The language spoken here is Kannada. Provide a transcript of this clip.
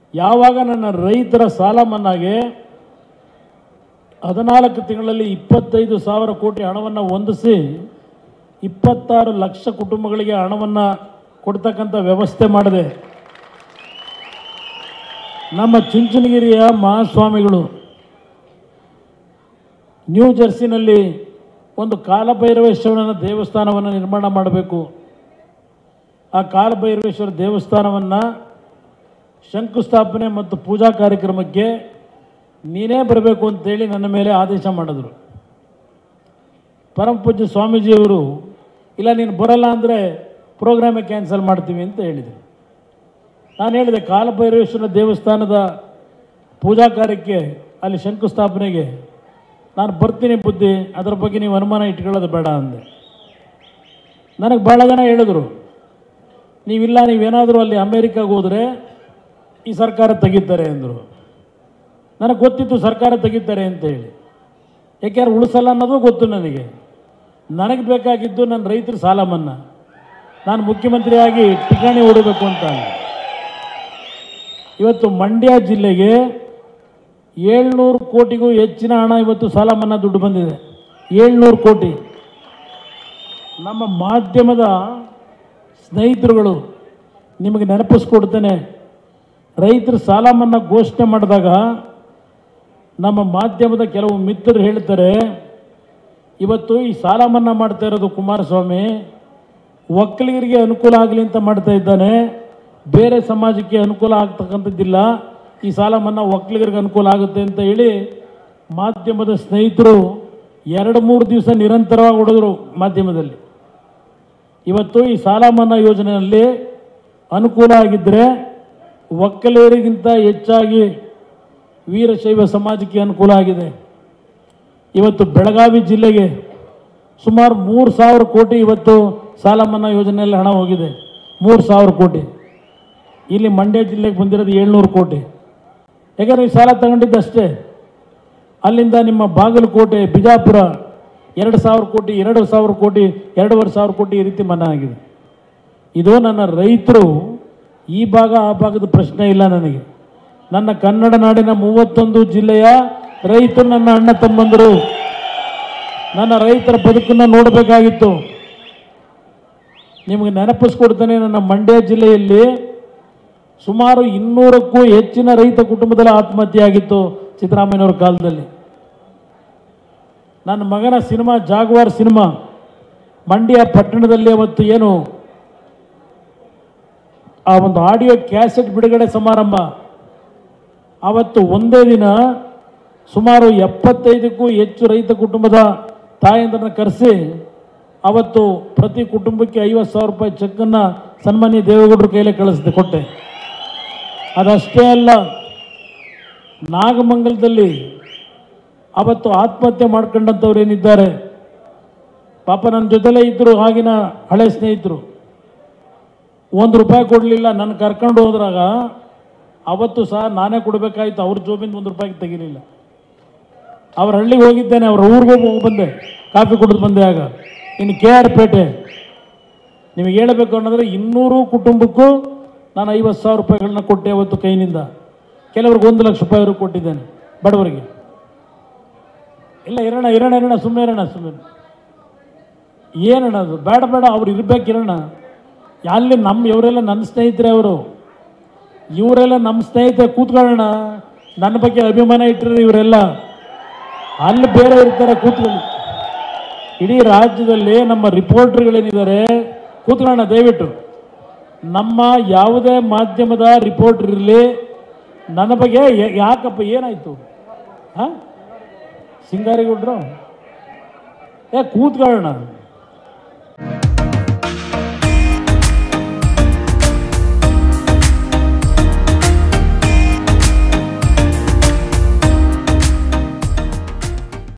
ಯಾವಾಗ ನನ್ನ ರೈತರ ಸಾಲ ಮನ್ನಾಗೆ ಹದಿನಾಲ್ಕು ತಿಂಗಳಲ್ಲಿ ಇಪ್ಪತ್ತೈದು ಸಾವಿರ ಕೋಟಿ ಹಣವನ್ನು ಹೊಂದಿಸಿ ಇಪ್ಪತ್ತಾರು ಲಕ್ಷ ಕುಟುಂಬಗಳಿಗೆ ಹಣವನ್ನು ಕೊಡ್ತಕ್ಕಂಥ ವ್ಯವಸ್ಥೆ ಮಾಡಿದೆ ನಮ್ಮ ಚುಂಚನಗಿರಿಯ ಮಹಾಸ್ವಾಮಿಗಳು ನ್ಯೂ ಜರ್ಸಿನಲ್ಲಿ ಒಂದು ಕಾಲಭೈರವೇಶ್ವರನ ದೇವಸ್ಥಾನವನ್ನು ನಿರ್ಮಾಣ ಮಾಡಬೇಕು ಆ ಕಾಲಭೈರವೇಶ್ವರ ದೇವಸ್ಥಾನವನ್ನು ಶಂಕುಸ್ಥಾಪನೆ ಮತ್ತು ಪೂಜಾ ಕಾರ್ಯಕ್ರಮಕ್ಕೆ ನೀನೇ ಬರಬೇಕು ಅಂತೇಳಿ ನನ್ನ ಮೇಲೆ ಆದೇಶ ಮಾಡಿದ್ರು ಪರಮ ಪೂಜ್ಯ ಸ್ವಾಮೀಜಿಯವರು ಇಲ್ಲ ನೀನು ಬರಲ್ಲ ಅಂದರೆ ಪ್ರೋಗ್ರಾಮೇ ಕ್ಯಾನ್ಸಲ್ ಮಾಡ್ತೀವಿ ಅಂತ ಹೇಳಿದರು ನಾನು ಹೇಳಿದೆ ಕಾಲಭೈರವೇಶ್ವರ ದೇವಸ್ಥಾನದ ಪೂಜಾ ಕಾರ್ಯಕ್ಕೆ ಅಲ್ಲಿ ಶಂಕುಸ್ಥಾಪನೆಗೆ ನಾನು ಬರ್ತೀನಿ ಬುದ್ಧಿ ಅದರ ಬಗ್ಗೆ ನೀವು ಅನುಮಾನ ಇಟ್ಕೊಳ್ಳೋದು ಬೇಡ ಅಂದೆ ನನಗೆ ಭಾಳ ಜನ ಹೇಳಿದರು ನೀವಿಲ್ಲ ನೀವೇನಾದರೂ ಅಲ್ಲಿ ಅಮೇರಿಕಾಗೆ ಹೋದರೆ ಈ ಸರ್ಕಾರ ತೆಗಿತಾರೆ ಅಂದರು ನನಗೆ ಗೊತ್ತಿತ್ತು ಸರ್ಕಾರ ತೆಗಿತಾರೆ ಅಂತ ಹೇಳಿ ಯಾಕೆಂದ್ರೆ ಉಳಿಸಲ್ಲ ಅನ್ನೋದು ಗೊತ್ತು ನನಗೆ ನನಗೆ ಬೇಕಾಗಿದ್ದು ನನ್ನ ರೈತರ ಸಾಲ ಮನ್ನಾ ನಾನು ಮುಖ್ಯಮಂತ್ರಿಯಾಗಿ ಠಿಕಾಣಿ ಹೊಡಬೇಕು ಅಂತ ಅಂದೆ. ಇವತ್ತು ಮಂಡ್ಯ ಜಿಲ್ಲೆಗೆ ಏಳ್ನೂರು ಕೋಟಿಗೂ ಹೆಚ್ಚಿನ ಹಣ ಇವತ್ತು ಸಾಲ ಮನ್ನಾ ದುಡ್ಡು ಬಂದಿದೆ ಏಳ್ನೂರು ಕೋಟಿ ನಮ್ಮ ಮಾಧ್ಯಮದ ಸ್ನೇಹಿತರುಗಳು ನಿಮಗೆ ನೆನಪಿಸ್ಕೊಡ್ತೇನೆ ರೈತರ ಸಾಲ ಮನ್ನಾ ಘೋಷಣೆ ಮಾಡಿದಾಗ ನಮ್ಮ ಮಾಧ್ಯಮದ ಕೆಲವು ಮಿತ್ರರು ಹೇಳ್ತಾರೆ ಇವತ್ತು ಈ ಸಾಲ ಮನ್ನಾ ಮಾಡ್ತಾ ಇರೋದು ಕುಮಾರಸ್ವಾಮಿ ಒಕ್ಕಲಿಗರಿಗೆ ಅನುಕೂಲ ಆಗಲಿ ಅಂತ ಮಾಡ್ತಾ ಇದ್ದಾನೆ ಬೇರೆ ಸಮಾಜಕ್ಕೆ ಅನುಕೂಲ ಆಗ್ತಕ್ಕಂಥದ್ದಿಲ್ಲ ಈ ಸಾಲ ಮನ್ನಾ ಒಕ್ಕಲಿಗರಿಗೆ ಅನುಕೂಲ ಆಗುತ್ತೆ ಅಂತ ಹೇಳಿ ಮಾಧ್ಯಮದ ಸ್ನೇಹಿತರು ಎರಡು ಮೂರು ದಿವಸ ನಿರಂತರವಾಗಿ ಹೊಡೆದ್ರು ಮಾಧ್ಯಮದಲ್ಲಿ ಇವತ್ತು ಈ ಸಾಲ ಮನ್ನಾ ಯೋಜನೆಯಲ್ಲಿ ಅನುಕೂಲ ಆಗಿದ್ದರೆ ಒಕ್ಕಲಿಗರಿಗಿಂತ ಹೆಚ್ಚಾಗಿ ವೀರಶೈವ ಸಮಾಜಕ್ಕೆ ಅನುಕೂಲ ಆಗಿದೆ ಇವತ್ತು ಬೆಳಗಾವಿ ಜಿಲ್ಲೆಗೆ ಸುಮಾರು ಮೂರು ಸಾವಿರ ಕೋಟಿ ಇವತ್ತು ಸಾಲ ಮನ್ನಾ ಯೋಜನೆಯಲ್ಲಿ ಹಣ ಹೋಗಿದೆ ಮೂರು ಸಾವಿರ ಕೋಟಿ ಇಲ್ಲಿ ಮಂಡ್ಯ ಜಿಲ್ಲೆಗೆ ಬಂದಿರೋದು ಏಳ್ನೂರು ಕೋಟಿ ಯಾಕಂದರೆ ಈ ಸಾಲ ತಗೊಂಡಿದ್ದಷ್ಟೇ ಅಲ್ಲಿಂದ ನಿಮ್ಮ ಬಾಗಲಕೋಟೆ ಬಿಜಾಪುರ ಎರಡು ಸಾವಿರ ಕೋಟಿ ಎರಡು ಸಾವಿರ ಕೋಟಿ ಎರಡೂವರೆ ಸಾವಿರ ಕೋಟಿ ಈ ರೀತಿ ಮನ್ನಾ ಆಗಿದೆ ಇದು ನನ್ನ ರೈತರು ಈ ಭಾಗ ಆ ಭಾಗದ ಪ್ರಶ್ನೆ ಇಲ್ಲ ನನಗೆ ನನ್ನ ಕನ್ನಡ ನಾಡಿನ ಮೂವತ್ತೊಂದು ಜಿಲ್ಲೆಯ ರೈತರು ನನ್ನ ಅಣ್ಣ ತಮ್ಮಂದರು ನನ್ನ ರೈತರ ಬದುಕನ್ನು ನೋಡಬೇಕಾಗಿತ್ತು ನಿಮಗೆ ನೆನಪಿಸ್ಕೊಡ್ತೇನೆ ನನ್ನ ಮಂಡ್ಯ ಜಿಲ್ಲೆಯಲ್ಲಿ ಸುಮಾರು ಇನ್ನೂರಕ್ಕೂ ಹೆಚ್ಚಿನ ರೈತ ಕುಟುಂಬದಲ್ಲಿ ಆತ್ಮಹತ್ಯೆ ಆಗಿತ್ತು ಸಿದ್ದರಾಮಯ್ಯನವ್ರ ಕಾಲದಲ್ಲಿ ನನ್ನ ಮಗನ ಸಿನಿಮಾ ಜಾಗ್ವಾರ್ ಸಿನಿಮಾ ಮಂಡ್ಯ ಪಟ್ಟಣದಲ್ಲಿ ಅವತ್ತು ಏನು ಆ ಒಂದು ಆಡಿಯೋ ಕ್ಯಾಸೆಟ್ ಬಿಡುಗಡೆ ಸಮಾರಂಭ ಅವತ್ತು ಒಂದೇ ದಿನ ಸುಮಾರು ಎಪ್ಪತ್ತೈದಕ್ಕೂ ಹೆಚ್ಚು ರೈತ ಕುಟುಂಬದ ತಾಯಂದ್ರನ್ನ ಕರೆಸಿ ಅವತ್ತು ಪ್ರತಿ ಕುಟುಂಬಕ್ಕೆ ಐವತ್ತು ಸಾವಿರ ರೂಪಾಯಿ ಚೆಕ್ಕನ್ನು ಸನ್ಮಾನ್ಯ ದೇವೇಗೌಡರ ಕೈಲೇ ಕಳಿಸಿದೆ ಕೊಟ್ಟೆ ಅದಷ್ಟೇ ಅಲ್ಲ ನಾಗಮಂಗಲದಲ್ಲಿ ಅವತ್ತು ಆತ್ಮಹತ್ಯೆ ಮಾಡ್ಕೊಂಡಂಥವ್ರು ಏನಿದ್ದಾರೆ ಪಾಪ ನನ್ನ ಜೊತೆಲೇ ಇದ್ದರು ಆಗಿನ ಹಳೆ ಸ್ನೇಹಿತರು ಒಂದು ರೂಪಾಯಿ ಕೊಡಲಿಲ್ಲ ನನ್ನ ಕರ್ಕೊಂಡು ಹೋದ್ರಾಗ ಅವತ್ತು ಸಹ ನಾನೇ ಕೊಡಬೇಕಾಯ್ತು ಅವ್ರ ಜೋಬಿಂದ ಒಂದು ರೂಪಾಯಿ ತೆಗಿಲಿಲ್ಲ ಅವ್ರ ಹಳ್ಳಿಗೆ ಹೋಗಿದ್ದೇನೆ ಅವ್ರ ಊರಿಗೆ ಹೋಗಿ ಬಂದೆ ಕಾಫಿ ಕುಡಿದು ಬಂದೆ ಆಗ ಇನ್ನು ಕೆ ಆರ್ ಪೇಟೆ ನಿಮಗೆ ಹೇಳಬೇಕು ಅನ್ನೋದ್ರೆ ಇನ್ನೂರು ಕುಟುಂಬಕ್ಕೂ ನಾನು ಐವತ್ತು ಸಾವಿರ ರೂಪಾಯಿಗಳನ್ನ ಕೊಟ್ಟೆ ಅವತ್ತು ಕೈನಿಂದ ಕೆಲವ್ರಿಗೆ ಒಂದು ಲಕ್ಷ ರೂಪಾಯಿವರೆಗೂ ಕೊಟ್ಟಿದ್ದೇನೆ ಬಡವರಿಗೆ ಇಲ್ಲ ಇರೋಣ ಇರೋಣ ಇರೋಣ ಸುಮ್ಮನೆ ಇರೋಣ ಸುಮ್ಮನೆ ಏನಣ್ಣ ಅದು ಬೇಡ ಬೇಡ ಅವ್ರು ಇರ್ಬೇಕು ಇರೋಣ ಅಲ್ಲಿ ನಮ್ಮ ಇವರೆಲ್ಲ ನನ್ನ ಸ್ನೇಹಿತರೆ ಅವರು ಇವರೆಲ್ಲ ನಮ್ಮ ಸ್ನೇಹಿತರೆ ಕೂತ್ಕೊಳ್ಳೋಣ ನನ್ನ ಬಗ್ಗೆ ಅಭಿಮಾನ ಇಟ್ಟರೆ ಇವರೆಲ್ಲ ಅಲ್ಲಿ ಬೇರೆ ಇರ್ತಾರೆ ಕೂತ್ಕೊಳ್ಳಿ ಇಡೀ ರಾಜ್ಯದಲ್ಲಿ ನಮ್ಮ ರಿಪೋರ್ಟರ್ಗಳೇನಿದ್ದಾರೆ ಕೂತ್ಕೊಳ್ಳೋಣ ದಯವಿಟ್ಟು ನಮ್ಮ ಯಾವುದೇ ಮಾಧ್ಯಮದ ರಿಪೋರ್ಟರ್ ಇರಲಿ ನನ್ನ ಬಗ್ಗೆ ಯಾ- ಯಾಕಪ್ಪ ಏನಾಯಿತು ಹಾಂ ಸಿಂಗಾರಿಗೌಡ್ರು ಏ ಕೂತ್ಕೊಳ್ಳೋಣ